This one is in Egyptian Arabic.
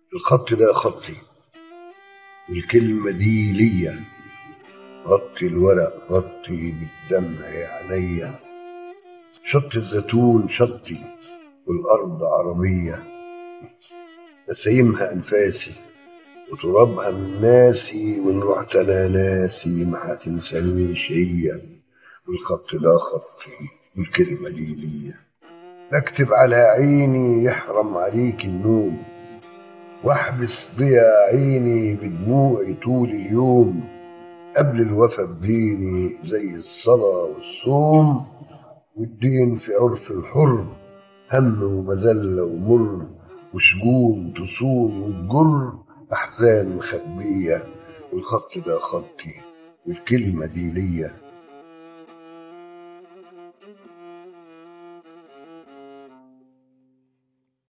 الخط ده خطي والكلمة دي ليا غطي الورق غطي بالدمع عينيا شط الزيتون شطي والأرض عربية نسيمها أنفاسي وترابها من ناسي وإن رحت أنا ناسي ما هتنسانيش هي والخط ده خطي والكلمة دي ليا اكتب على عيني يحرم عليك النوم واحبس بيا عيني بدموعي طول اليوم قبل الوفا بديني زي الصلاة والصوم والدين في عرف الحر هم ومذلة ومر وشجون تصون وتجر أحزان مخبية والخط ده خطي والكلمة دي ليا